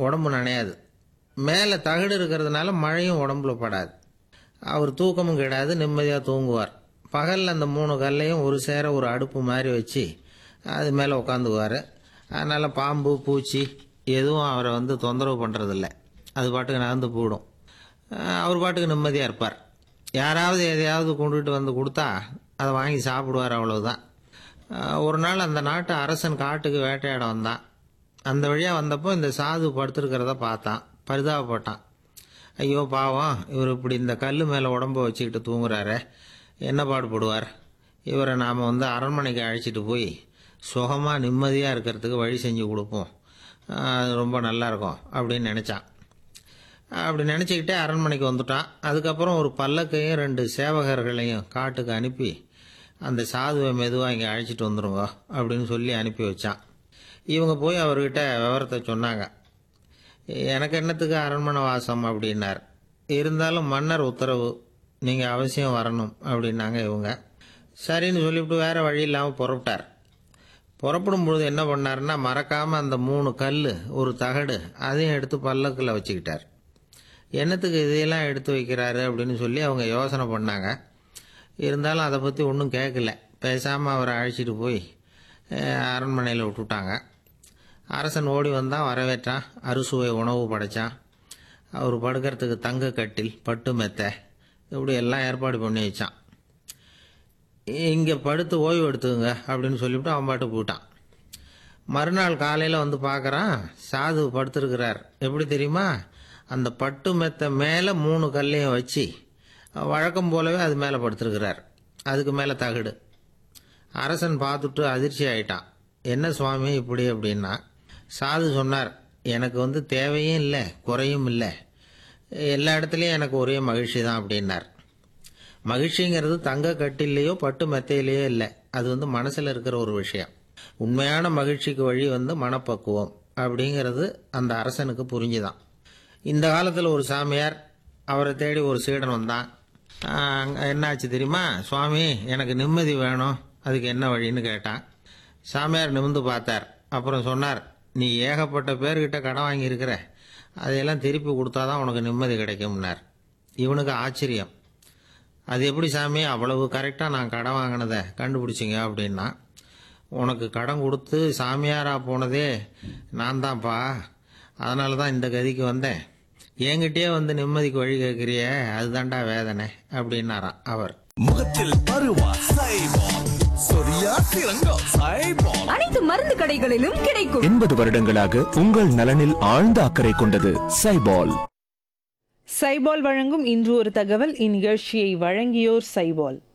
உடம்பு நனையாது மேலே தகடு இருக்கிறதுனால மழையும் உடம்புல படாது அவர் தூக்கமும் கிடாது நிம்மதியாக தூங்குவார் பகலில் அந்த மூணு கல்லையும் ஒரு சேர ஒரு அடுப்பு மாதிரி வச்சு அது மேலே உட்காந்துக்குவார் அதனால் பாம்பு பூச்சி எதுவும் அவரை வந்து தொந்தரவு பண்ணுறதில்ல அது பாட்டுக்கு நகர்ந்து போயிடும் அஹ் அவர் பாட்டுக்கு நிம்மதியாக இருப்பார் யாராவது எதையாவது கொண்டுகிட்டு வந்து கொடுத்தா அதை வாங்கி சாப்பிடுவார் அவ்வளவுதான் அஹ் ஒரு நாள் அந்த நாட்டு அரசன் காட்டுக்கு வேட்டையாட வந்தான் அந்த வழியாக வந்தப்போ இந்த சாது படுத்திருக்கிறத பார்த்தான் பரிதாபப்பட்டான் ஐயோ பாவம் இவர் இப்படி இந்த கல் மேலே உடம்ப வச்சுக்கிட்டு தூங்குறாரே என்ன பாடுபடுவார் இவரை நாம் வந்து அரண்மனைக்கு அழைச்சிட்டு போய் சுகமாக நிம்மதியாக இருக்கிறதுக்கு வழி செஞ்சு கொடுப்போம் அஹ் அது ரொம்ப நல்லா இருக்கும் அப்படின்னு நினச்சான் அப்படி நினச்சிக்கிட்டே அரண்மனைக்கு வந்துட்டான் அதுக்கப்புறம் ஒரு பல்லக்கையும் ரெண்டு சேவகர்களையும் காட்டுக்கு அனுப்பி அந்த சாதுவை மெதுவாக இங்கே அழைச்சிட்டு வந்துருங்க அப்படின்னு சொல்லி அனுப்பி வச்சான் இவங்க போய் அவர்கிட்ட விவரத்தை சொன்னாங்க எனக்கு என்னத்துக்கு அரண்மனை வாசம் அப்படின்னார் இருந்தாலும் மன்னர் உத்தரவு நீங்கள் அவசியம் வரணும் அப்படின்னாங்க இவங்க சரின்னு சொல்லிவிட்டு வேறு வழி இல்லாமல் புறப்பட்டார் புறப்படும் பொழுது என்ன பண்ணாருன்னா மறக்காமல் அந்த மூணு கல் ஒரு தகடு அதையும் எடுத்து பல்லக்கில் வச்சுக்கிட்டார் என்னத்துக்கு இதையெல்லாம் எடுத்து வைக்கிறாரு அப்படின்னு சொல்லி அவங்க யோசனை பண்ணாங்க இருந்தாலும் அதை பற்றி ஒன்றும் கேட்கல பேசாமல் அவரை அழைச்சிட்டு போய் அரண்மனையில் விட்டுட்டாங்க அரசன் ஓடி வந்தான் வரவேற்றான் அறுசுவை உணவு படைச்சான் அவர் படுக்கிறதுக்கு தங்க கட்டில் பட்டு மெத்தை இப்படி எல்லாம் ஏற்பாடு பண்ணி வச்சான் இங்கே படுத்து ஓய்வு எடுத்துங்க அப்படின்னு சொல்லிவிட்டு அவன் பாட்டு போயிட்டான் மறுநாள் காலையில் வந்து பார்க்குறான் சாது படுத்திருக்கிறார் எப்படி தெரியுமா அந்த பட்டு மெத்த மேலே மூணு கல்லையும் வச்சு வழக்கம் போலவே அது மேலே படுத்திருக்கிறார் அதுக்கு மேலே தகடு அரசன் பார்த்துட்டு அதிர்ச்சி ஆயிட்டான் என்ன சுவாமி இப்படி அப்படின்னா சாது சொன்னார் எனக்கு வந்து தேவையும் இல்லை குறையும் இல்லை எல்லா இடத்துலையும் எனக்கு ஒரே மகிழ்ச்சி தான் அப்படின்னார் மகிழ்ச்சிங்கிறது தங்க கட்டிலேயோ பட்டு மெத்தையிலேயோ இல்லை அது வந்து மனசில் இருக்கிற ஒரு விஷயம் உண்மையான மகிழ்ச்சிக்கு வழி வந்து மனப்பக்குவம் அப்படிங்கிறது அந்த அரசனுக்கு புரிஞ்சுதான் இந்த காலத்தில் ஒரு சாமியார் அவரை தேடி ஒரு சீடன் வந்தான் ஆஹ் அங்க என்னாச்சு தெரியுமா சுவாமி எனக்கு நிம்மதி வேணும் அதுக்கு என்ன வழின்னு கேட்டான் சாமியார் நிமிந்து பார்த்தார் அப்புறம் சொன்னார் நீ ஏகப்பட்ட பேர்கிட்ட கடன் வாங்கியிருக்கிற அதையெல்லாம் திருப்பி கொடுத்தாதான் உனக்கு நிம்மதி கிடைக்கும்னார் இவனுக்கு ஆச்சரியம் அது எப்படி சாமி அவ்வளவு கரெக்டாக நான் கடன் வாங்கினதை கண்டுபிடிச்சிங்க அப்படின்னா உனக்கு கடன் கொடுத்து சாமியாரா போனதே நான் தான்ப்பா அதனால தான் இந்த கதிக்கு வந்தேன் என்கிட்டயே வந்து நிம்மதிக்கு வழி கேட்குறியே அதுதான்டா வேதனை அப்படின்னாராம் அவர் முகத்தில் பருவா சைபால் சொரியா சிறங்கம் சைபால் அனைத்து மருந்து கடைகளிலும் கிடைக்கும் எண்பது வருடங்களாக உங்கள் நலனில் ஆழ்ந்த அக்கறை கொண்டது சைபால் சைபால் வழங்கும் இன்று ஒரு தகவல் இந்நிகழ்ச்சியை வழங்கியோர் சைபால்